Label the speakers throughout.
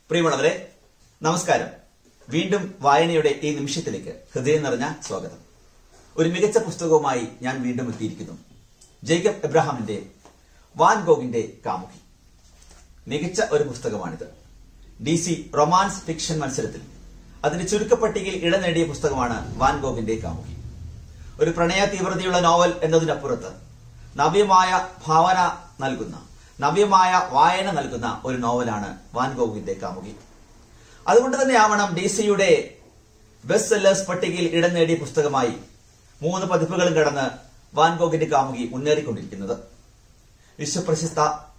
Speaker 1: പ്രിയമുള്ളവരെ നമസ്കാരം വീണ്ടും വായനയുടെ ഈ നിമിഷത്തിലേക്ക് ഹൃദയം നിറഞ്ഞ സ്വാഗതം ഒരു മികച്ച പുസ്തകവുമായി ഞാൻ വീണ്ടും എത്തിയിരിക്കുന്നു ജേക്കബ് എബ്രഹാമിന്റെ വാൻ ഗോഗിന്റെ കാമുകി മികച്ച ഒരു പുസ്തകമാണിത് ഡി സി റൊമാൻസ് ഫിക്ഷൻ മത്സരത്തിൽ അതിന്റെ ചുരുക്കപ്പട്ടികയിൽ ഇടം നേടിയ പുസ്തകമാണ് വാൻ ഗോഗിന്റെ കാമുകി ഒരു പ്രണയ തീവ്രതയുള്ള നോവൽ എന്നതിനപ്പുറത്ത് നവ്യമായ ഭാവന നൽകുന്ന നവ്യമായ വായന നൽകുന്ന ഒരു നോവലാണ് വാൻ ഗോഗിന്റെ കാമുകി അതുകൊണ്ട് തന്നെയാവണം ഡി സിയുടെ ബെസ്റ്റ് സെല്ലേഴ്സ് പട്ടികയിൽ ഇടം നേടിയ പുസ്തകമായി മൂന്ന് പതിപ്പുകളും കടന്ന് വാൻ ഗോഗിന്റെ കാമുകി മുന്നേറിക്കൊണ്ടിരിക്കുന്നത് വിശ്വപ്രശസ്ത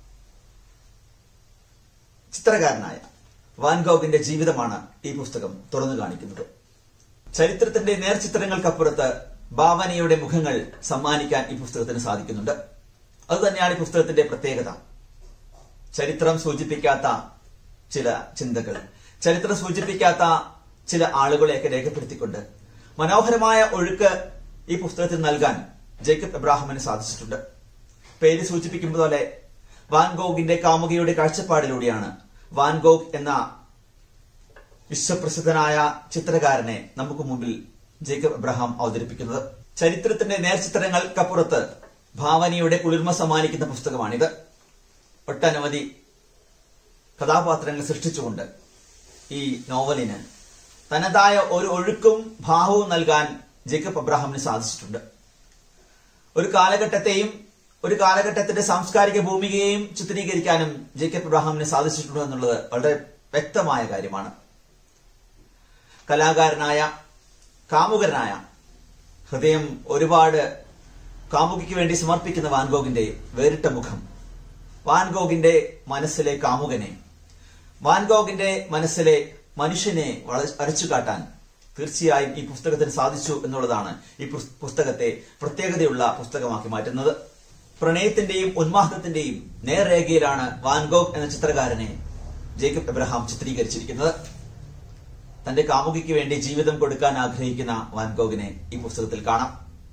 Speaker 1: ചിത്രകാരനായ വാൻ ഗോഗിന്റെ ജീവിതമാണ് ഈ പുസ്തകം തുറന്നു കാണിക്കുന്നത് ചരിത്രത്തിന്റെ നേർചിത്രങ്ങൾക്കപ്പുറത്ത് ഭാവനയുടെ മുഖങ്ങൾ സമ്മാനിക്കാൻ ഈ പുസ്തകത്തിന് സാധിക്കുന്നുണ്ട് അതുതന്നെയാണ് ഈ പുസ്തകത്തിന്റെ പ്രത്യേകത ചരിത്രം സൂചിപ്പിക്കാത്ത ചില ചിന്തകൾ ചരിത്രം സൂചിപ്പിക്കാത്ത ചില ആളുകളെയൊക്കെ രേഖപ്പെടുത്തിക്കൊണ്ട് മനോഹരമായ ഒഴുക്ക് ഈ പുസ്തകത്തിൽ നൽകാൻ ജേക്കബ് എബ്രാഹിമിന് സാധിച്ചിട്ടുണ്ട് പേര് സൂചിപ്പിക്കുന്നത് പോലെ വാൻഗോഗിന്റെ കാമുകിയുടെ കാഴ്ചപ്പാടിലൂടെയാണ് വാൻഗോഗ് എന്ന വിശ്വപ്രസിദ്ധനായ ചിത്രകാരനെ നമുക്ക് മുമ്പിൽ ജേക്കബ് എബ്രഹാം അവതരിപ്പിക്കുന്നത് ചരിത്രത്തിന്റെ നേർചിത്രങ്ങൾക്കപ്പുറത്ത് ഭാവനയുടെ കുളിർമ സമ്മാനിക്കുന്ന പുസ്തകമാണിത് ഒട്ടനവധി കഥാപാത്രങ്ങൾ സൃഷ്ടിച്ചുകൊണ്ട് ഈ നോവലിന് തനതായ ഒരു ഒഴുക്കും ഭാവവും നൽകാൻ ജേക്കബ് അബ്രഹാമിന് സാധിച്ചിട്ടുണ്ട് ഒരു കാലഘട്ടത്തെയും ഒരു കാലഘട്ടത്തിന്റെ സാംസ്കാരിക ഭൂമികയെയും ചിത്രീകരിക്കാനും ജേക്കബ് അബ്രഹാമിന് സാധിച്ചിട്ടുണ്ട് എന്നുള്ളത് വളരെ വ്യക്തമായ കാര്യമാണ് കലാകാരനായ കാമുകരനായ ഹൃദയം ഒരുപാട് കാമുകിക്ക് വേണ്ടി സമർപ്പിക്കുന്ന വാൻഗോഗിന്റെ വേറിട്ട മുഖം വാൻഗോഗിന്റെ മനസ്സിലെ കാമുകനെ വാൻഗോഗിന്റെ മനസ്സിലെ മനുഷ്യനെ വരച്ചു കാട്ടാൻ തീർച്ചയായും ഈ പുസ്തകത്തിന് സാധിച്ചു എന്നുള്ളതാണ് ഈ പുസ്തകത്തെ പ്രത്യേകതയുള്ള പുസ്തകമാക്കി മാറ്റുന്നത് പ്രണയത്തിന്റെയും ഉന്മാദത്തിന്റെയും നേർരേഖയിലാണ് വാൻഗോഗ് എന്ന ചിത്രകാരനെ ജേക്കബ് എബ്രഹാം ചിത്രീകരിച്ചിരിക്കുന്നത് തന്റെ കാമുകിക്ക് വേണ്ടി ജീവിതം കൊടുക്കാൻ ആഗ്രഹിക്കുന്ന വാൻഗോഗിനെ ഈ പുസ്തകത്തിൽ കാണാം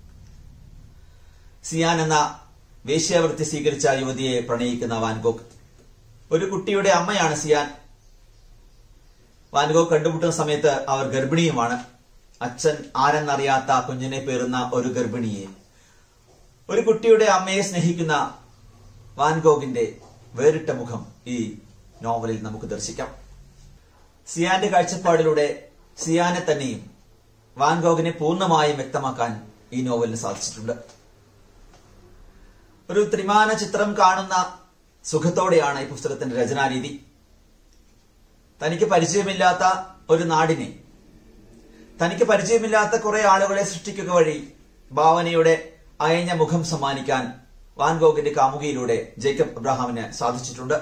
Speaker 1: സിയാൻ എന്ന വേശ്യാവൃത്തി സ്വീകരിച്ച യുവതിയെ പ്രണയിക്കുന്ന വാൻഗോഗ് ഒരു കുട്ടിയുടെ അമ്മയാണ് സിയാൻ വാൻഗോഗ് കണ്ടുമുട്ടുന്ന സമയത്ത് അവർ ഗർഭിണിയുമാണ് അച്ഛൻ ആരെന്നറിയാത്ത കുഞ്ഞിനെ പേറുന്ന ഒരു ഗർഭിണിയെ ഒരു കുട്ടിയുടെ അമ്മയെ സ്നേഹിക്കുന്ന വാൻഗോഗിന്റെ വേറിട്ട മുഖം ഈ നോവലിൽ നമുക്ക് ദർശിക്കാം സിയാന്റെ കാഴ്ചപ്പാടിലൂടെ സിയാനെ തന്നെയും വാൻഗോഗിനെ പൂർണ്ണമായും വ്യക്തമാക്കാൻ ഈ നോവലിന് സാധിച്ചിട്ടുണ്ട് ഒരു ത്രിമാന ചിത്രം കാണുന്ന സുഖത്തോടെയാണ് ഈ പുസ്തകത്തിന്റെ രചനാരീതി തനിക്ക് പരിചയമില്ലാത്ത ഒരു നാടിനെ തനിക്ക് പരിചയമില്ലാത്ത കുറെ ആളുകളെ സൃഷ്ടിക്കുക വഴി ഭാവനയുടെ അയഞ്ഞ മുഖം സമ്മാനിക്കാൻ വാൻഗോഗിന്റെ കാമുകിയിലൂടെ ജേക്കബ് അബ്രഹാമിന് സാധിച്ചിട്ടുണ്ട്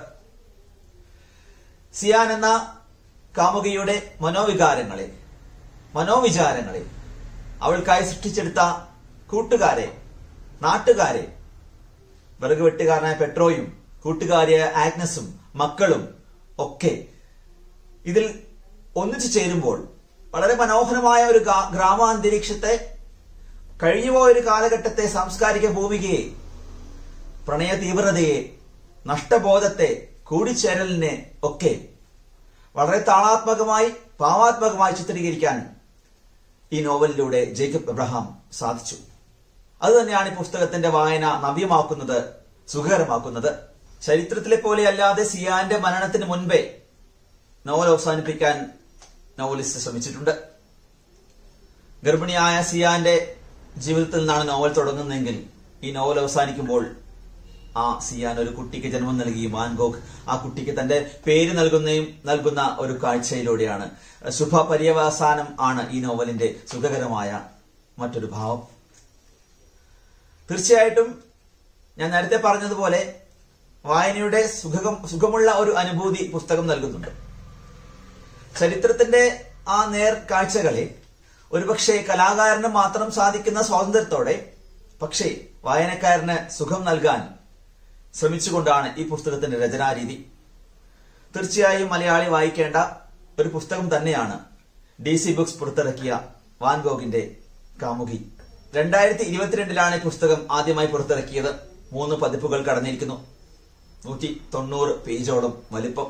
Speaker 1: സിയാൻ എന്ന കാമുകിയുടെ മനോവികാരങ്ങളെ മനോവിചാരങ്ങളെ അവൾക്കായി സൃഷ്ടിച്ചെടുത്ത കൂട്ടുകാരെ നാട്ടുകാരെ വിറക് വെട്ടുകാരനായ പെട്രോയും കൂട്ടുകാരിയായ ആഗ്നസും മക്കളും ഒക്കെ ഇതിൽ ഒന്നിച്ചു ചേരുമ്പോൾ വളരെ മനോഹരമായ ഒരു ഗ്രാമാന്തരീക്ഷത്തെ കഴിഞ്ഞുപോയ ഒരു കാലഘട്ടത്തെ സാംസ്കാരിക ഭൂമികയെ പ്രണയ തീവ്രതയെ നഷ്ടബോധത്തെ കൂടിച്ചേരലിനെ ഒക്കെ വളരെ താളാത്മകമായി ഭാവാത്മകമായി ചിത്രീകരിക്കാൻ ഈ നോവലിലൂടെ ജേക്കബ് എബ്രഹാം സാധിച്ചു അതുതന്നെയാണ് ഈ പുസ്തകത്തിന്റെ വായന നവ്യമാക്കുന്നത് സുഖകരമാക്കുന്നത് ചരിത്രത്തിലെ പോലെ അല്ലാതെ സിയാന്റെ മരണത്തിന് മുൻപേ നോവൽ അവസാനിപ്പിക്കാൻ നോവലിസ്റ്റ് ശ്രമിച്ചിട്ടുണ്ട് ഗർഭിണിയായ സിയാന്റെ ജീവിതത്തിൽ നിന്നാണ് നോവൽ തുടങ്ങുന്നതെങ്കിൽ ഈ നോവൽ അവസാനിക്കുമ്പോൾ ആ സിയാൻ ഒരു കുട്ടിക്ക് ജന്മം നൽകിയും വാൻഗോഗ് ആ കുട്ടിക്ക് തന്റെ പേര് നൽകുന്നയും നൽകുന്ന ഒരു കാഴ്ചയിലൂടെയാണ് ശുഭ പര്യവസാനം ആണ് ഈ നോവലിന്റെ സുഖകരമായ മറ്റൊരു ഭാവം തീർച്ചയായിട്ടും ഞാൻ നേരത്തെ പറഞ്ഞതുപോലെ വായനയുടെ സുഖം സുഖമുള്ള ഒരു അനുഭൂതി പുസ്തകം നൽകുന്നുണ്ട് ചരിത്രത്തിന്റെ ആ നേർ കാഴ്ചകളെ ഒരുപക്ഷെ കലാകാരന് മാത്രം സാധിക്കുന്ന സ്വാതന്ത്ര്യത്തോടെ പക്ഷേ വായനക്കാരന് സുഖം നൽകാൻ ശ്രമിച്ചുകൊണ്ടാണ് ഈ പുസ്തകത്തിന്റെ രചനാരീതി തീർച്ചയായും മലയാളി വായിക്കേണ്ട ഒരു പുസ്തകം തന്നെയാണ് ഡി സി ബുക്സ് പുറത്തിറക്കിയ വാൻഗോഗിന്റെ കാമുകി രണ്ടായിരത്തി ഇരുപത്തിരണ്ടിലാണ് ഈ പുസ്തകം ആദ്യമായി പുറത്തിറക്കിയത് മൂന്ന് പതിപ്പുകൾ കടന്നിരിക്കുന്നു നൂറ്റി തൊണ്ണൂറ് പേജോളം വലിപ്പം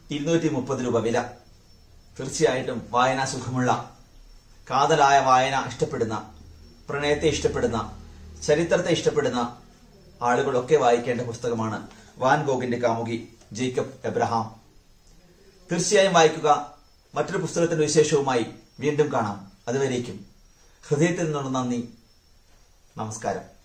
Speaker 1: ഇരുന്നൂറ്റി മുപ്പത് രൂപ വില തീർച്ചയായിട്ടും വായനാ സുഖമുള്ള കാതലായ വായന ഇഷ്ടപ്പെടുന്ന പ്രണയത്തെ ഇഷ്ടപ്പെടുന്ന ചരിത്രത്തെ ഇഷ്ടപ്പെടുന്ന ആളുകളൊക്കെ വായിക്കേണ്ട പുസ്തകമാണ് വാൻ ഗോഗിന്റെ കാമുകി ജേക്കബ് എബ്രഹാം തീർച്ചയായും വായിക്കുക മറ്റൊരു പുസ്തകത്തിന്റെ വിശേഷവുമായി വീണ്ടും കാണാം അതുവരേക്കും ഹൃദയത്തിൽ നിന്നുള്ള നന്ദി നമസ്കാരം